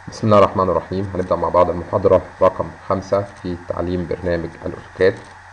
بسم الله الرحمن الرحيم هنبدأ مع بعض المحاضرة رقم خمسة في تعليم برنامج الأوتوكاد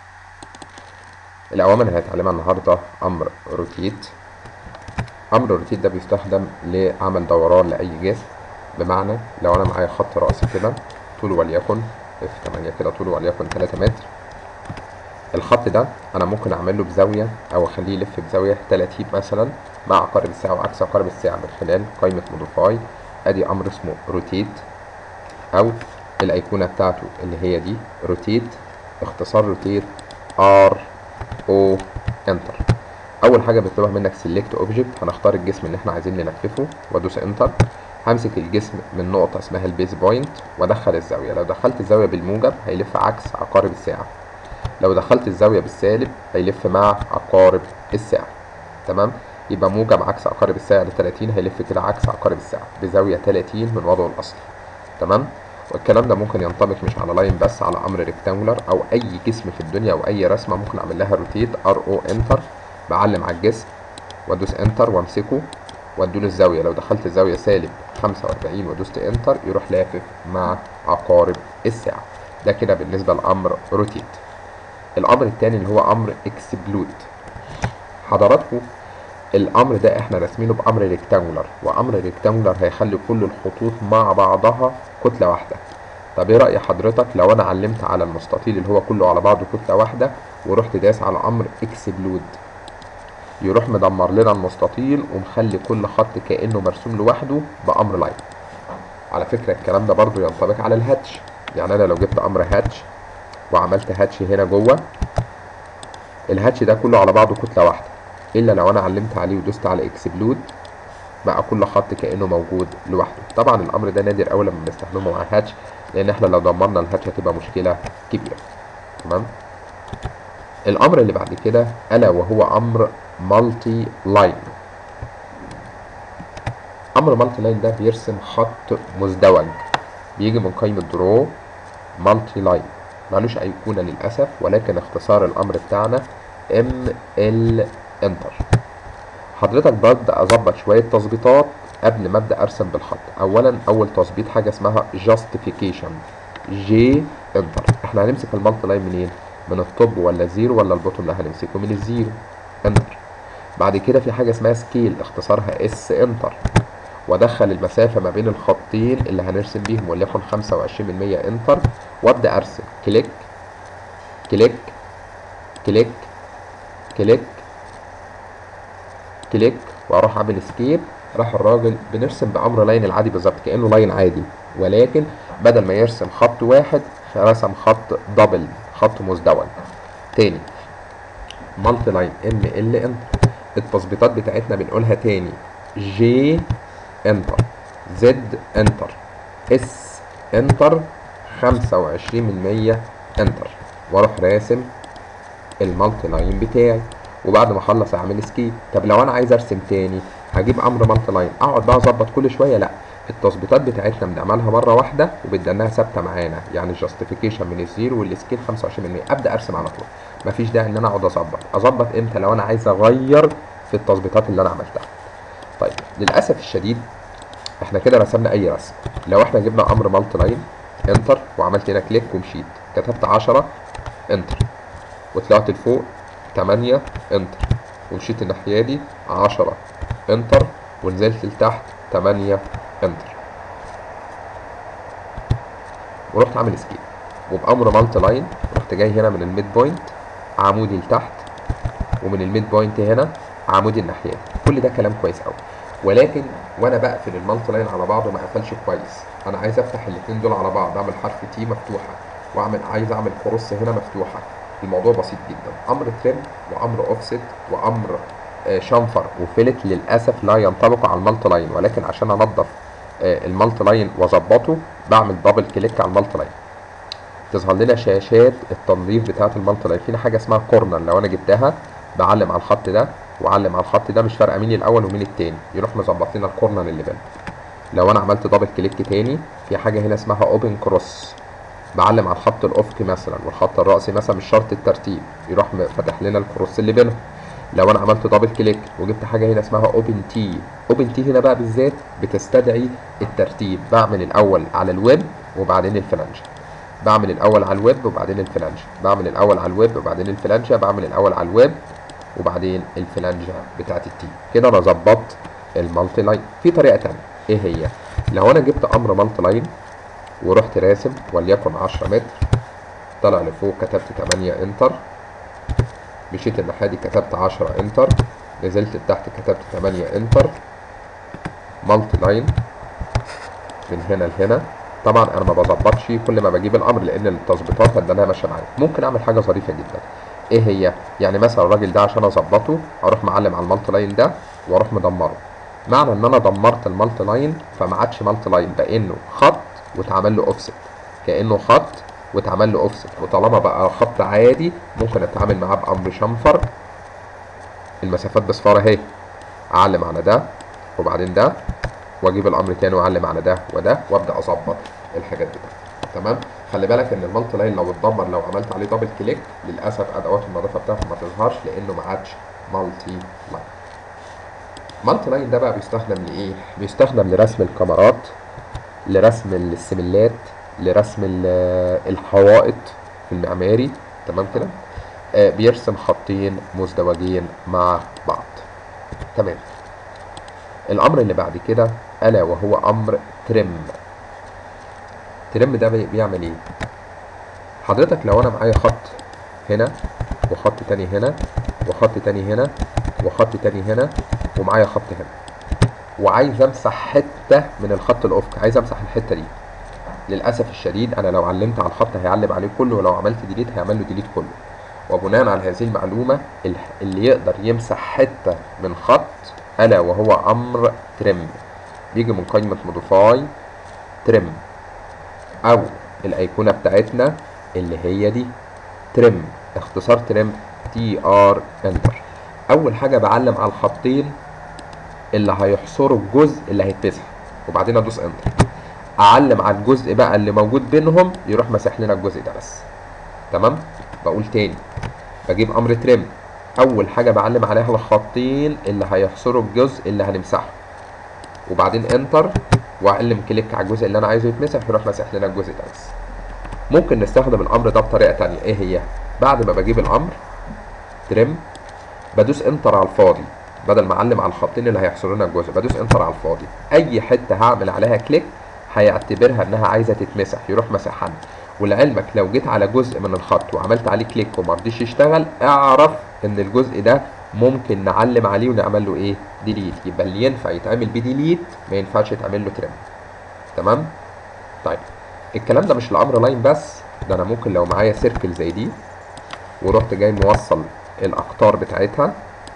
الأوامر اللي هنتعلمها النهاردة أمر روتيت أمر روتيت ده بيستخدم لعمل دوران لأي جسم بمعنى لو أنا معايا خط رأسي كده طوله وليكن اف 8 كده طوله وليكن 3 متر الخط ده أنا ممكن أعمله بزاوية أو أخليه يلف بزاوية 30 مثلا مع عقارب الساعة وعكس عقارب الساعة من خلال قائمة موديفاي ادي امر اسمه روتيت او الايقونه بتاعته اللي هي دي روتيت اختصار روتيت ار او انتر اول حاجه بيطلبها منك سيلكت اوبجكت هنختار الجسم اللي احنا عايزين نلففه وادوس انتر همسك الجسم من نقطه اسمها البيز بوينت وادخل الزاويه لو دخلت الزاويه بالموجب هيلف عكس عقارب الساعه لو دخلت الزاويه بالسالب هيلف مع عقارب الساعه تمام يبقى موجب عكس عقارب الساعة ل 30 هيلف كده عكس عقارب الساعة بزاوية 30 من وضعه الأصلي تمام والكلام ده ممكن ينطبق مش على لاين بس على أمر ريكتانجولار أو أي جسم في الدنيا أو أي رسمة ممكن أعمل لها روتيت ار او انتر بعلم على الجسم وأدوس انتر وأمسكه وأدوله الزاوية لو دخلت الزاوية سالب 45 ودوست انتر يروح لافف مع عقارب الساعة ده كده بالنسبة لأمر روتيت الأمر التاني اللي هو أمر اكسبلود حضراتكم الامر ده احنا راسمينه بامر ريكتانجولار وامر ريكتانجولار هيخلي كل الخطوط مع بعضها كتله واحده طب ايه راي حضرتك لو انا علمت على المستطيل اللي هو كله على بعضه كتله واحده ورحت داس على امر اكسبلود يروح مدمر لنا المستطيل ومخلي كل خط كانه مرسوم لوحده بامر لاين على فكره الكلام ده برضو ينطبق على الهاتش يعني انا لو جبت امر هاتش وعملت هاتش هنا جوه الهاتش ده كله على بعضه كتله واحده الا لو انا علمت عليه ودوست على اكسبلود بقى كل خط كانه موجود لوحده طبعا الامر ده نادر قوي لما بنستخدمه مع هاتش لان احنا لو دمرنا الهاتش هتبقى مشكله كبيره تمام الامر اللي بعد كده الا وهو امر مالتي لاين امر مالتي لاين ده بيرسم خط مزدوج بيجي من قائمه درو مالتي لاين مالوش ايقونه للاسف ولكن اختصار الامر بتاعنا ام ال انتر حضرتك ببدا اظبط شويه تظبيطات قبل ما ابدا ارسم بالخط اولا اول تظبيط حاجه اسمها جاستيفيكيشن جي انتر احنا هنمسك المالتي لاين منين من الطب ولا الزيرو ولا البوتوم لا هنمسكه من الزيرو انتر بعد كده في حاجه اسمها سكيل اختصارها اس انتر وادخل المسافه ما بين الخطين اللي هنرسم بيهم وليكن 25% انتر وابدا ارسم كليك كليك كليك كليك كليك واروح اعمل سكيب راح الراجل بنرسم بامر لاين العادي بالظبط كانه لاين عادي ولكن بدل ما يرسم خط واحد رسم خط دبل خط مزدوج تاني مالتي لاين ام ال انتر التظبيطات بتاعتنا بنقولها تاني جي انتر زد انتر اس انتر 25% انتر واروح راسم المالتي لاين بتاعي وبعد ما اخلص اعمل سكيب طب لو انا عايز ارسم تاني هجيب امر مالتي لاين اقعد بقى اظبط كل شويه لا التظبيطات بتاعتنا بنعملها مره واحده وبتدناها ثابته معانا يعني الجاستيفيكيشن من الزيرو والسكيل 25% ابدا ارسم على طول مفيش داعي ان انا اقعد اظبط اظبط امتى لو انا عايز اغير في التظبيطات اللي انا عملتها طيب للاسف الشديد احنا كده رسمنا اي رسم لو احنا جبنا امر مالتي لاين انتر وعملت هنا كليك ومشيت كتبت 10 انتر وطلعت لفوق 8 انتر ومشيت الناحية دي 10 انتر ونزلت لتحت 8 انتر ورحت عامل سكيب وبأمر مالتي لاين رحت جاي هنا من الميد بوينت عمودي لتحت ومن الميد بوينت هنا عمودي الناحية كل ده كلام كويس قوي ولكن وانا بقفل المالتي لاين على بعضه ما قفلش كويس انا عايز افتح الاثنين دول على بعض اعمل حرف تي مفتوحه واعمل عايز اعمل كروس هنا مفتوحه الموضوع بسيط جدا امر تريم وامر اوفست وامر شنفر وفلت للاسف لا ينطبق على المالتي لاين ولكن عشان انضف المالتي لاين واظبطه بعمل دبل كليك على المالتي لاين تظهر لنا شاشات التنظيف بتاعه المالتي لاين فينا حاجه اسمها كورنر لو انا جبتها بعلم على الخط ده وعلم على الخط ده مش فارقه مين الاول ومين التاني يروح مظبط لنا الكورنر اللي بينهم لو انا عملت دبل كليك تاني في حاجه هنا اسمها اوبن كروس بعلم على الخط الافقي مثلا والخط الرأسي مثلا مش شرط الترتيب يروح فاتح لنا الكروس اللي بينهم لو انا عملت دبل كليك وجبت حاجه هنا اسمها اوبن تي اوبن تي هنا بقى بالذات بتستدعي الترتيب بعمل الاول على الويب وبعدين الفلانج بعمل الاول على الويب وبعدين الفلانج بعمل الاول على الويب وبعدين الفلانجه بعمل الاول على الويب وبعدين الفلانجه بتاعت التي كده انا ظبطت المالتي لاين في طريقه تانية ايه هي لو انا جبت امر مالتي لاين ورحت راسم وليكن 10 متر طلع لفوق كتبت 8 انتر مشيت الناحيه دي كتبت 10 انتر نزلت لتحت كتبت 8 انتر مالتي لاين من هنا لهنا طبعا انا ما بظبطش كل ما بجيب الامر لان التظبيطات هتلاقيها ماشيه معايا ممكن اعمل حاجه ظريفه جدا ايه هي يعني مثلا الراجل ده عشان اظبطه اروح معلم على المالتي لاين ده واروح مدمره معنى ان انا دمرت المالتي لاين فما عادش مالتي لاين بقى انه خط واتعمل له اوفست كانه خط واتعمل له اوفست وطالما بقى خط عادي ممكن اتعامل معاه بامر شنفر المسافات بصفاره اهي اعلم على ده وبعدين ده واجيب الامر تاني واعلم على ده وده وابدا اظبط الحاجات دي تمام خلي بالك ان المالتي لاين لو اتدمر لو عملت عليه دبل كليك للاسف ادوات النظافه بتاعته ما تظهرش لانه ما عادش مالتي لاين مالتي لاين ده بقى بيستخدم لايه بيستخدم لرسم الكاميرات لرسم السملات لرسم الحوائط في المعماري تمام كده آه بيرسم خطين مزدوجين مع بعض تمام الامر اللي بعد كده الا وهو امر ترم ترم ده بيعمل ايه حضرتك لو انا معايا خط هنا وخط تاني هنا وخط تاني هنا وخط تاني هنا ومعايا خط هنا وعايز امسح حته من الخط الافقي عايز امسح الحته دي للاسف الشديد انا لو علمت على الخط هيعلم عليه كله ولو عملت ديليت هيعمل له ديليت كله وبناء على هذه المعلومه اللي يقدر يمسح حته من خط الا وهو امر ترم بيجي من قائمه موديفاي ترم او الايقونه بتاعتنا اللي هي دي ترم اختصار ترم تي ار انتر اول حاجه بعلم على الخطين اللي هيحصروا الجزء اللي هيتمسح وبعدين ادوس انتر اعلم على الجزء بقى اللي موجود بينهم يروح مسح لنا الجزء ده بس تمام بقول تاني بجيب امر ترم اول حاجه بعلم عليها الخطين اللي هيحصروا الجزء اللي هنمسحه وبعدين انتر واعلم كليك على الجزء اللي انا عايزه يتمسح يروح مسح لنا الجزء ده بس ممكن نستخدم الامر ده بطريقه تانية ايه هي بعد ما بجيب الامر ترم بدوس انتر على الفاضي بدل ما اعلم على الخطين اللي هيحصروا لنا الجزء بدوس انتر على الفاضي اي حته هعمل عليها كليك هيعتبرها انها عايزه تتمسح يروح مسحها ولعلمك لو جيت على جزء من الخط وعملت عليه كليك وما رضيش يشتغل اعرف ان الجزء ده ممكن نعلم عليه ونعمل له ايه ديليت يبقى اللي ينفع يتعمل بديليت ما ينفعش يتعمل له ترم تمام طيب الكلام ده مش الامر لاين بس ده انا ممكن لو معايا سيركل زي دي ورحت جاي موصل الاقطار بتاعتها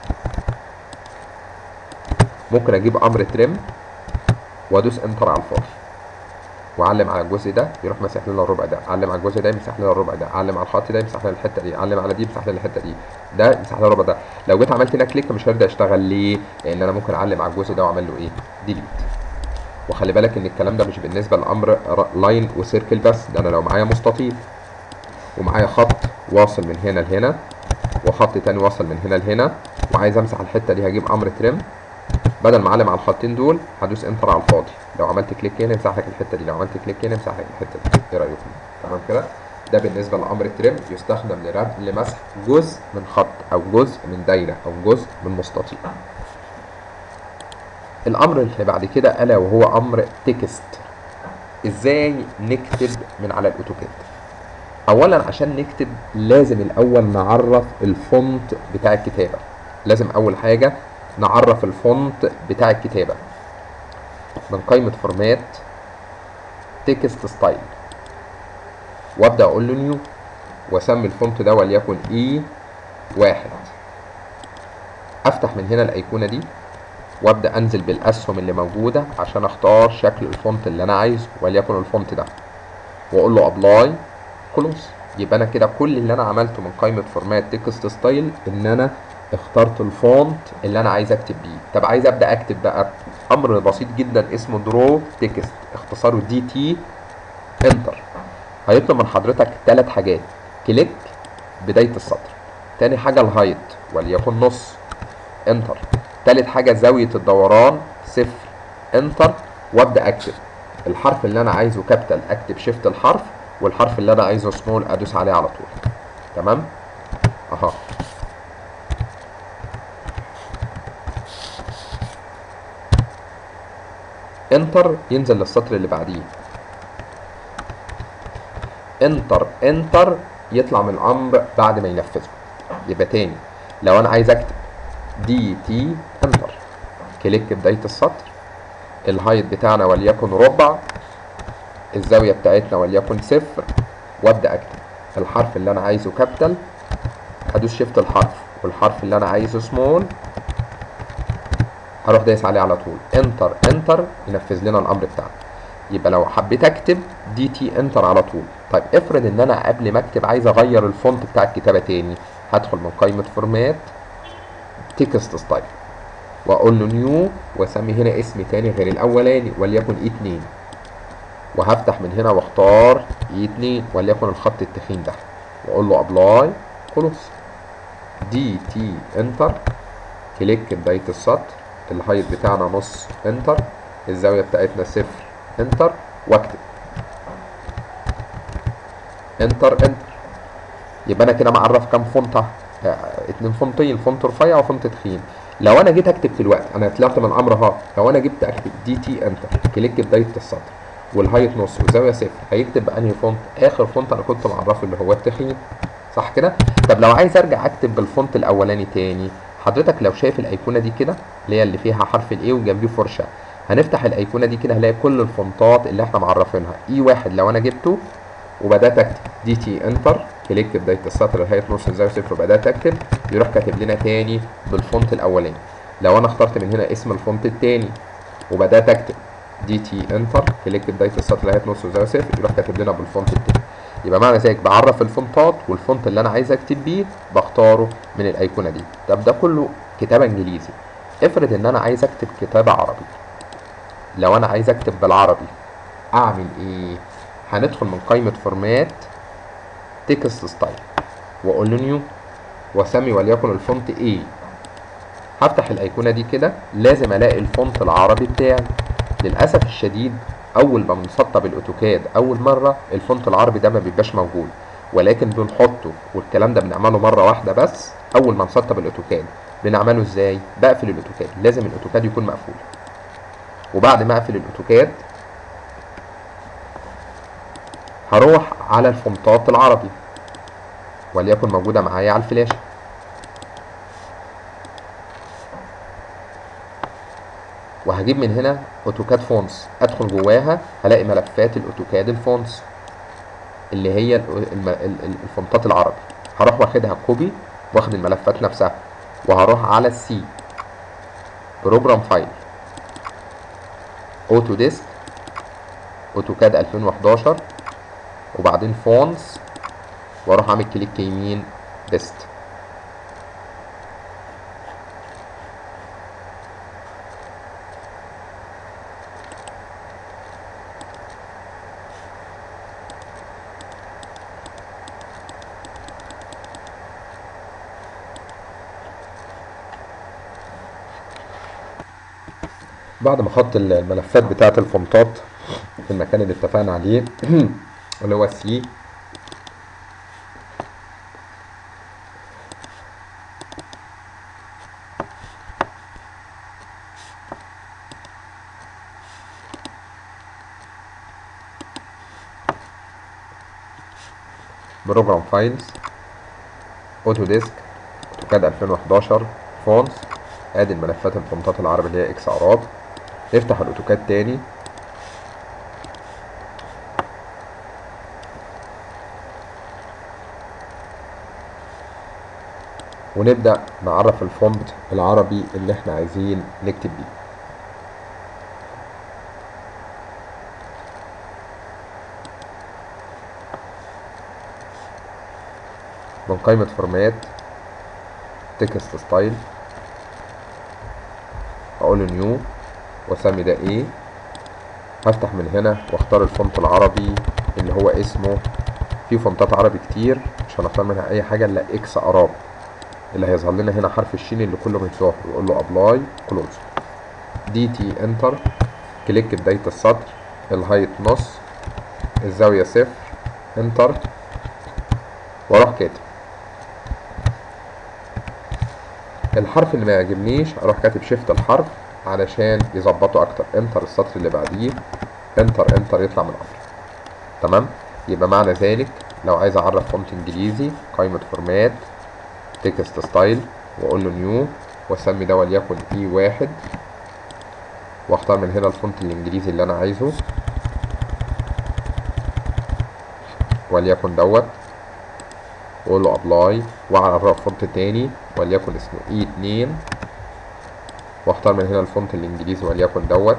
ممكن اجيب امر ترم وادوس انتر على الفاضي واعلم على الجزء ده يروح مسح لنا الربع ده اعلم على الجزء ده يمسح لنا الربع ده اعلم على الخط ده يمسح لنا الحته دي اعلم على دي يمسح لنا الحته دي ده يمسح لنا الربع ده لو جيت عملت هنا كليك مش هيرضى يشتغل ليه لان انا ممكن اعلم على الجزء ده واعمل له ايه ديليت وخلي بالك ان الكلام ده مش بالنسبه لامر لاين وسيركل بس ده انا لو معايا مستطيل ومعايا خط واصل من هنا لهنا وخط تاني واصل من هنا لهنا وعايز امسح الحته دي هجيب امر ترم بدل ما اعلم على الخطين دول هدوس انتر على الفاضي لو عملت كليك هنا يمسح لك الحته دي لو عملت كليك هنا يمسح لك الحته دي ايه رايكم تمام كده ده بالنسبه لامر الترم يستخدم لمسح جزء من خط او جزء من دايره او جزء من مستطيل الامر اللي بعد كده الا وهو امر تكست ازاي نكتب من على الاوتوكاد اولا عشان نكتب لازم الاول نعرف الفونت بتاع الكتابه لازم اول حاجه نعرف الفونت بتاع الكتابه من قائمه فورمات تكست ستايل وابدا اقول له نيو واسمي الفونت ده وليكن اي واحد افتح من هنا الايقونه دي وابدا انزل بالاسهم اللي موجوده عشان اختار شكل الفونت اللي انا عايزه وليكن الفونت ده واقول له ابلاي كلوز يبقى انا كده كل اللي انا عملته من قائمه فورمات تكست ستايل ان انا اخترت الفونت اللي انا عايز اكتب بيه طب عايز ابدا اكتب بقى امر بسيط جدا اسمه درو تكست اختصاره دي تي انتر هيطلب من حضرتك ثلاث حاجات كليك بدايه السطر تاني حاجه الهايت وليكن نص انتر تالت حاجه زاويه الدوران صفر انتر وابدا اكتب الحرف اللي انا عايزه كابيتال اكتب شيفت الحرف والحرف اللي انا عايزه سمول ادوس عليه على طول تمام اها انتر ينزل للسطر اللي بعديه انتر انتر يطلع من الامر بعد ما ينفذه يبقى تاني لو انا عايز اكتب دي تي انتر كليك بدايه السطر الهايت بتاعنا وليكن ربع الزاويه بتاعتنا وليكن صفر وابدا اكتب الحرف اللي انا عايزه كابيتال هدوس شيفت الحرف والحرف اللي انا عايزه سمول هروح دايس عليه على طول انتر انتر ينفذ لنا الامر بتاعنا يبقى لو حبيت اكتب دي تي انتر على طول طيب افرض ان انا قبل ما اكتب عايز اغير الفونت بتاع الكتابه تاني هدخل من قائمه فورمات تكست ستايل واقول له نيو واسمي هنا اسم تاني غير الاولاني وليكن اي 2 وهفتح من هنا واختار اي 2 وليكن الخط التخين ده واقول له ابلاي خلاص دي تي انتر كليك بدايه السطر الهايت بتاعنا نص انتر الزاويه بتاعتنا صفر انتر واكتب انتر انتر يبقى انا كده معرف كام فونت اه اتنين فونتين فونت رفيع وفونت تخين لو انا جيت اكتب دلوقتي انا طلعت من الامر اهو لو انا جبت اكتب دي تي انتر كليك بدايه السطر والهايت نص والزاويه صفر هيكتب بانهي فونت اخر فونت انا كنت معرفه اللي هو التخين صح كده طب لو عايز ارجع اكتب بالفونت الاولاني تاني حضرتك لو شايف الايقونه دي كده اللي هي اللي فيها حرف الاي وجنبيه فرشه هنفتح الايقونه دي كده هنلاقي كل الفونتات اللي احنا معرفينها اي واحد لو انا جبته وبدات اكتب دي تي انتر كليك بدايه السطر لغايه نص الزاويه صفر وبدات اكتب يروح كاتب لنا تاني بالفونت الاولاني لو انا اخترت من هنا اسم الفونت التاني وبدات اكتب دي تي انتر كليك بدايه السطر لغايه نص الزاويه صفر يروح كاتب لنا بالفونت التاني يبقى معنى ذلك بعرف الفونتات والفونت اللي انا عايز اكتب بيه بختاره من الايقونه دي طب ده كله كتابه انجليزي افرض ان انا عايز اكتب كتابه عربي لو انا عايز اكتب بالعربي اعمل ايه هندخل من قائمه فورمات تكست ستايل واقول له نيو واسمي وليكن الفونت ايه هفتح الايقونه دي كده لازم الاقي الفونت العربي بتاعي للاسف الشديد اول ما بنسطب الاوتوكاد اول مره الفونت العربي ده ما بيبقاش موجود ولكن بنحطه والكلام ده بنعمله مره واحده بس اول ما نسطب الاوتوكاد بنعمله ازاي بقفل الاوتوكاد لازم الاوتوكاد يكون مقفول وبعد ما اقفل الاوتوكاد هروح على الفونتات العربي وليكن موجوده معايا على الفلاشه وهجيب من هنا اوتوكاد فونتس ادخل جواها هلاقي ملفات الاوتوكاد الفونتس اللي هي الفونتات العربي هروح واخدها كوبي واخد الملفات نفسها وهروح على السي بروجرام فايل اوتو ديسك اوتوكاد 2011 وبعدين فونتس واروح اعمل كليك يمين بيست بعد ما احط الملفات بتاعه الفونتات في المكان اللي اتفقنا عليه اللي هو سي بروجرام فايلز اوتو ديسك اوتوكاد 2011 فونتس ادي الملفات الفونتات العربي اللي هي اكس اراب نفتح الاوتوكاد تاني ونبدأ نعرف الفونت العربي اللي احنا عايزين نكتب بيه من قائمة فورمات تكست ستايل اقول له نيو واسمي ده ايه هفتح من هنا واختار الفونت العربي اللي هو اسمه في فونتات عربي كتير مش هنختار منها اي حاجة الا اكس اراب اللي هيظهر لنا هنا حرف الشين اللي كله مفتوح ويقول له ابلاي كلوز دي تي انتر كليك بداية السطر الهايت نص الزاوية صفر انتر واروح كاتب الحرف اللي ما يعجبنيش اروح كاتب شيفت الحرف علشان يظبطه اكتر انتر السطر اللي بعديه انتر انتر يطلع من الامر تمام يبقى معنى ذلك لو عايز اعرف فونت انجليزي قائمة فورمات تكست ستايل واقول له نيو واسمي ده وليكن اي واحد واختار من هنا الفونت الانجليزي اللي انا عايزه وليكن دوت واقول له ابلاي واعرف فونت تاني وليكن اسمه اي اتنين واختار من هنا الفونت الانجليزي وليكن دوت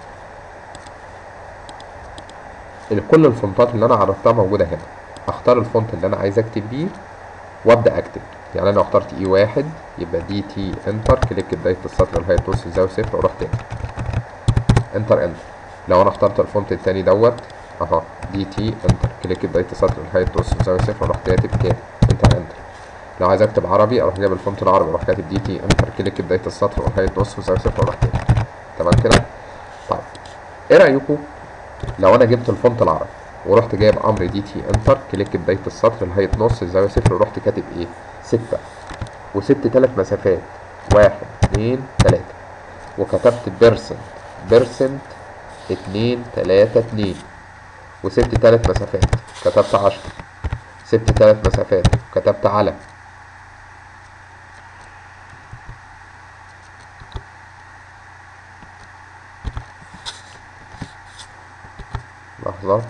كل الفونتات اللي انا عرفتها موجودة هنا اختار الفونت اللي انا عايز اكتب بيه وابدا اكتب يعني انا لو اخترت اي واحد يبقى دي تي انتر كليك بداية السطر اللي هي توصل زاوية صفر واروح تاني انتر انتر لو انا اخترت الفونت التاني دوت اهو دي تي انتر كليك بداية السطر اللي هي توصل زاوية صفر واروح كاتب كاتب انتر انتر لو عايز اكتب عربي اروح جايب الفونت العربي اروح كاتب دي تي انتر كليك بداية السطر واللي هي توصل زاوية صفر واروح كاتب تمام كده طيب ايه رايكم لو انا جبت الفونت العربي ورحت جايب امر دي تي انتر كليك بدايه السطر اللي هي نص الزاويه صفر ورحت كاتب ايه ستة وسبت تلات مسافات واحد اتنين تلاتة وكتبت بيرسنت بيرسنت اتنين تلاتة اتنين وسبت تلات مسافات كتبت عشرة سبت تلات مسافات كتبت على لحظة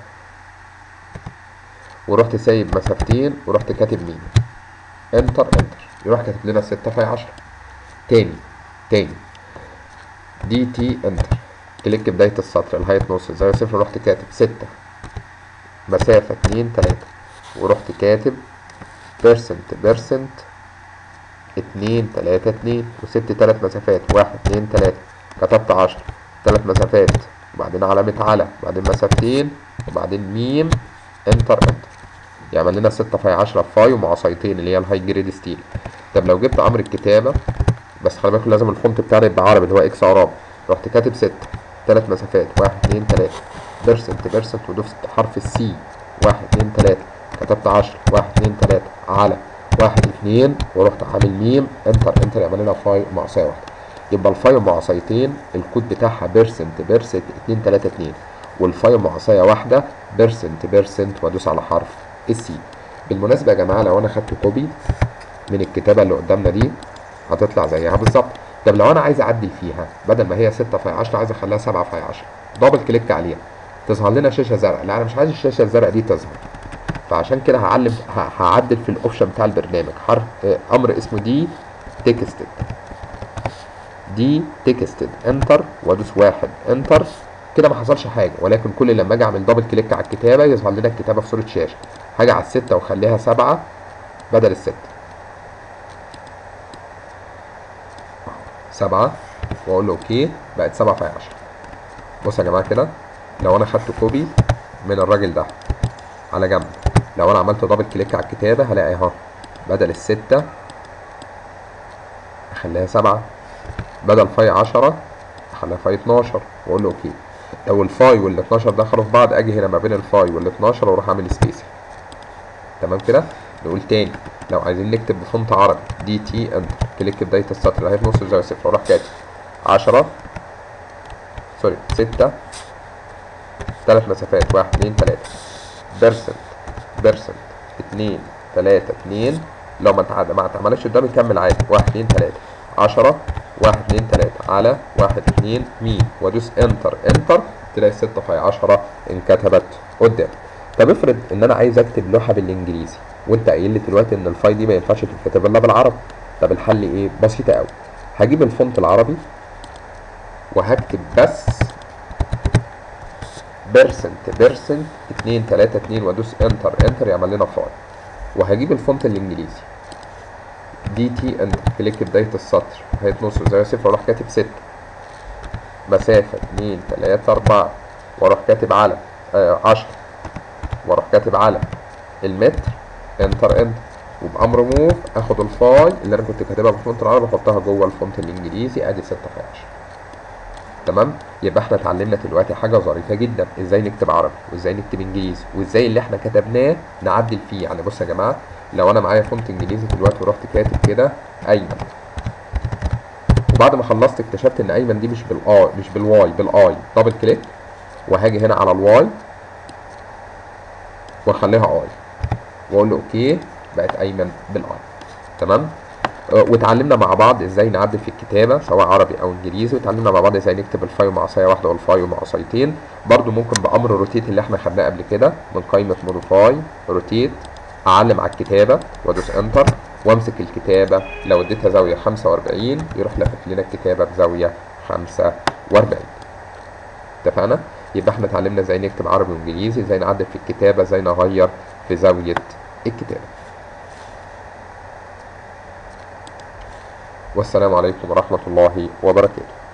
ورحت سايب مسافتين ورحت كاتب مين انتر انتر يروح كاتب لنا ستة في عشرة تاني تاني دي تي انتر كليك بداية السطر الهايت نص الزاوية صفر ورحت كاتب ستة مسافة اتنين تلاتة ورحت كاتب بيرسنت بيرسنت اتنين تلاتة اتنين وسبت تلات مسافات واحد اتنين تلاتة كتبت عشرة تلات مسافات وبعدين علامة على وبعدين مسافتين وبعدين ميم انتر انتر يعمل لنا ستة في عشرة فاي ومعصايتين اللي هي الهاي جريد ستيل طب لو جبت امر الكتابة بس خلي بالكم لازم الفونت بتاعنا يبقى عربي اللي هو اكس عربي رحت كاتب ستة تلات مسافات واحد اتنين تلاتة بيرسنت بيرسنت ودوست حرف السي واحد اتنين تلاتة كتبت عشرة واحد اتنين تلاتة على واحد اتنين ورحت عامل ميم انتر انتر يعمل لنا فاي ومعصاية واحدة يبقى الفاي ومعصايتين الكود بتاعها بيرسنت بيرسنت اتنين تلاتة اتنين والفاي ومعصاية واحدة بيرسنت بيرسنت وادوس على حرف السي بالمناسبة يا جماعة لو انا خدت كوبي من الكتابة اللي قدامنا دي هتطلع زيها بالظبط طب لو انا عايز اعدل فيها بدل ما هي 6 في 10 عايز اخليها 7 في 10 دبل كليك عليها تظهر لنا شاشه زرقاء لا انا مش عايز الشاشه الزرقاء دي تظهر فعشان كده هعلم ه- هعدل في الاوبشن بتاع البرنامج حرف آه، امر اسمه دي تكستد دي تكستد انتر وادوس واحد انتر كده ما حصلش حاجه ولكن كل لما اجي اعمل دبل كليك على الكتابه يظهر لنا الكتابه في صوره شاشه هاجي على الستة واخليها سبعة بدل الستة سبعة واقول له اوكي بقت سبعة في عشرة بص يا جماعة كده لو انا خدت كوبي من الراجل ده على جنب لو انا عملت دبل كليك على الكتابة هلاقي اهو بدل الستة اخليها سبعة بدل فاي عشرة اخليها فاي اتناشر واقول له اوكي لو الفاي وال 12 دخلوا في بعض اجي هنا ما بين الفاي وال 12 واروح اعمل سبيس تمام كده نقول تاني لو عايزين نكتب بفونت عربي دي تي انتر كليك بداية السطر اللي هي في نص الزاوية صفر واروح كاتب 10 سوري 6 ثلاث مسافات 1 2 3 بيرسنت بيرسنت 2 3 2 لو ما اتعاد ما اتعملش قدامي كمل عادي 1 2 3 10 1 2 3 على 1 2 ميم وادوس انتر انتر تلاقي 6 في 10 انكتبت قدام طب افرض ان انا عايز اكتب لوحه بالانجليزي وانت قايل لي دلوقتي ان الفاي دي ما ينفعش تتكتب الا بالعربي طب الحل ايه بسيطه قوي هجيب الفونت العربي وهكتب بس بيرسنت بيرسنت 2 3 2 وادوس انتر انتر يعمل لنا فاي وهجيب الفونت الانجليزي دي تي انتر كليك بدايه السطر هيت نص زاويه صفر واروح كاتب 6 مسافه 2 3 4 واروح كاتب على 10 واروح كاتب على المتر انتر انتر وبامر موف اخد الفاي اللي انا كنت كاتبها بالفونت العربي احطها جوه الفونت الانجليزي ادي 6 في 10 تمام يبقى احنا اتعلمنا دلوقتي حاجه ظريفه جدا ازاي نكتب عربي وازاي نكتب انجليزي وازاي اللي احنا كتبناه نعدل فيه يعني بص يا جماعه لو انا معايا فونت انجليزي دلوقتي ورحت كاتب كده ايمن وبعد ما خلصت اكتشفت ان ايمن دي مش بالاي مش بالواي بالاي دبل كليك وهاجي هنا على الواي واخليها اي واقول له اوكي بقت ايمن بالاي تمام آه، واتعلمنا مع بعض ازاي نعدل في الكتابه سواء عربي او انجليزي واتعلمنا مع بعض ازاي نكتب الفاي مع عصايه واحده والفاي مع عصايتين برضو ممكن بامر روتيت اللي احنا خدناه قبل كده من قائمه موديفاي روتيت اعلم على الكتابه وادوس انتر وامسك الكتابه لو اديتها زاويه 45 يروح لافف لنا الكتابه بزاويه 45 اتفقنا يبقى احنا اتعلمنا ازاي نكتب عربي وانجليزي ازاي نعدل في الكتابه ازاي نغير في زاويه الكتابه والسلام عليكم ورحمه الله وبركاته